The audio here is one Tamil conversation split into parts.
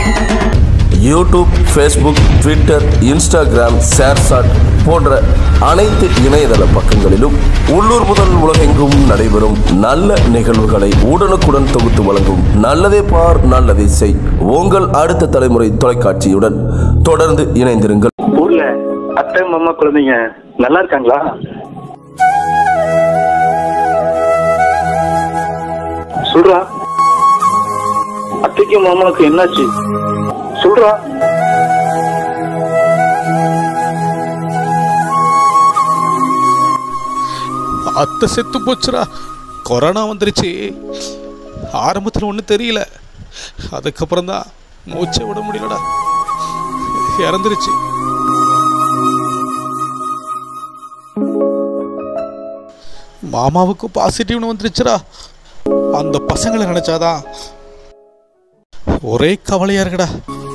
YouTube Facebook Twitter Instagram ShareChat போன்ற அனைத்து இணையதள பக்கங்களிலும் உள்ளூர் முதல் உலகெங்கும் நடைபெறும் நல்ல நிகழ்வுகளை உடனுக்குடன் தொகுத்து வழங்கும் நல்லதே பார் நல்லதே செய் உங்கள் அடுத்த தலைமுறை தொலைக்காட்சியுடன் தொடர்ந்து இணைந்திருங்கள் ஊர்ல அத்தை மாமா குழந்தைங்க நல்லா இருக்காங்களா சொல்றா அத்தைக்கும் மாமாவுக்கு என்னாச்சு சொல்றா அத்தை செத்து போச்சுடா கொரோனா வந்துருச்சு ஆரம்பத்தில் ஒன்றும் தெரியல அதுக்கப்புறம் தான் மூச்சை விட முடியலடா இறந்துருச்சு மாமாவுக்கும் பாசிட்டிவ்னு வந்துருச்சுடா அந்த பசங்களை நினைச்சாதான் ஒரே கவலையா இருக்குடா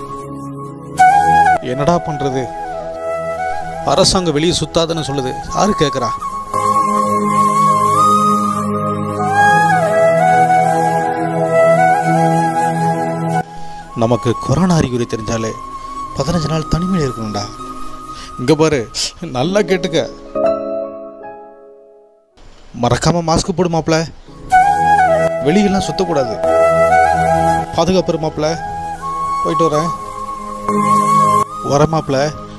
என்னடா பண்றது அரசாங்கம் வெளியே சுத்தாதுன்னு சொல்லுது யாரு கேட்குறா நமக்கு கொரோனா அறிகுறி தெரிஞ்சாலே பதினஞ்சு நாள் தனிமையில் இருக்கணும்டா இங்க பாரு நல்லா கேட்டுக்க மறக்காம மாஸ்க் போடு மாப்ள வெளியெல்லாம் சுத்தக்கூடாது பாதுகாப்பு இரு மாப்ள போயிட்டு வரேன் வரேன் மாப்ள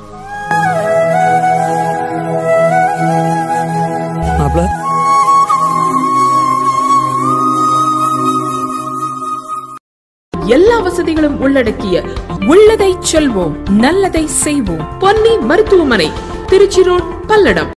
மாப்பிள எல்லா வசதிகளும் உள்ளடக்கிய உள்ளதை செல்வோம் நல்லதை செய்வோம் பொன்னி மருத்துவமனை திருச்சி ரோட் பல்லடம்